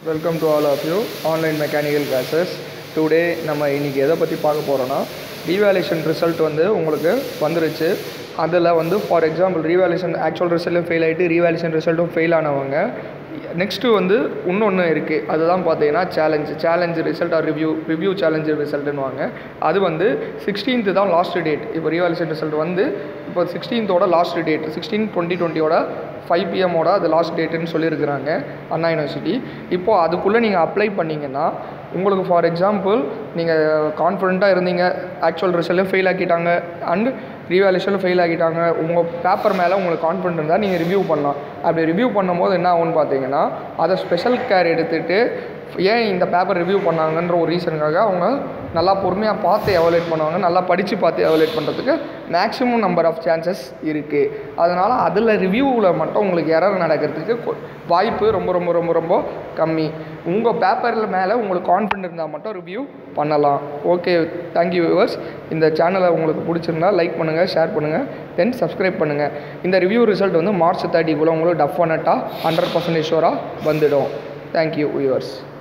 welcome to all of you online mechanical classes today நம்ம இன்றைக்கி எதை பற்றி பார்க்க போகிறோன்னா ரீவேலேஷன் ரிசல்ட் வந்து உங்களுக்கு வந்துருச்சு அதில் வந்து ஃபார் எக்ஸாம்பிள் ரீவேலேஷன் ஆக்சுவல் ரிசல்ட்டும் ஃபெயில் ஆகிட்டு ரீவேலேஷன் ரிசல்ட்டும் ஃபெயில் ஆனவங்க நெக்ஸ்ட்டு வந்து இன்னொன்று இருக்குது அதுதான் பார்த்தீங்கன்னா challenge challenge result or review review challenge ரிசல்ட்டுன்னுவாங்க அது வந்து சிக்ஸ்டீன்த்து தான் லாஸ்ட் டேட் இப்போ ரீவேலேஷன் ரிசல்ட் வந்து இப்போ சிக்ஸ்டீன்த்தோட லாஸ்ட் டேட் சிக்ஸ்டீன் டுவெண்ட்டி டுவெண்ட்டியோட ஃபைவ் பிஎம்மோட அது லாஸ்ட் டேட்டுன்னு சொல்லியிருக்கிறாங்க அண்ணா யூனிவர்சிட்டி இப்போது அதுக்குள்ளே நீங்கள் அப்ளை பண்ணிங்கன்னா உங்களுக்கு ஃபார் எக்ஸாம்பிள் நீங்கள் கான்ஃபிடெண்ட்டாக இருந்தீங்க ஆக்சுவல் ரிசல்ட்டும் ஃபெயில் ஆக்கிட்டாங்க அண்ட் ரீவேலேஷனும் ஃபெயில் ஆக்கிட்டாங்க உங்கள் பேப்பர் மேலே உங்களுக்கு கான்ஃபிடென்ட் இருந்தால் நீங்கள் ரிவ்யூ பண்ணலாம் அப்படி ரிவ்யூ பண்ணும்போது என்ன ஆகும்னு பார்த்தீங்கன்னா அதை ஸ்பெஷல் கேர் எடுத்துகிட்டு ஏன் இந்த பேப்பர் ரிவ்யூ பண்ணாங்கன்ற ஒரு ரீசனுக்காக அவங்க நல்லா பொறுமையாக பார்த்து எவலேட் பண்ணுவாங்க நல்லா படித்து பார்த்து எவலேட் பண்ணுறதுக்கு மேக்ஸிமம் நம்பர் ஆஃப் சான்சஸ் இருக்குது அதனால் அதில் ரிவ்யூவில் மட்டும் உங்களுக்கு எரர் நடக்கிறதுக்கு கொ- வாய்ப்பு ரொம்ப ரொம்ப ரொம்ப ரொம்ப கம்மி உங்கள் பேப்பரில் மேலே உங்களுக்கு கான்ஃபிடென்ட் இருந்தால் மட்டும் ரிவ்யூ பண்ணலாம் ஓகே தேங்க்யூ வியூவர்ஸ் இந்த சேனலை உங்களுக்கு பிடிச்சிருந்தா லைக் பண்ணுங்கள் ஷேர் பண்ணுங்கள் தென் சப்ஸ்கிரைப் பண்ணுங்கள் இந்த ரிவ்யூ ரிசல்ட் வந்து மார்ச் தேர்ட்டிக்குள்ளே உங்களுக்கு டெஃபினட்டாக ஹண்ட்ரட் பர்சன்டேஜ் ஷோராக வந்துடும் தேங்க்யூ வியூவர்ஸ்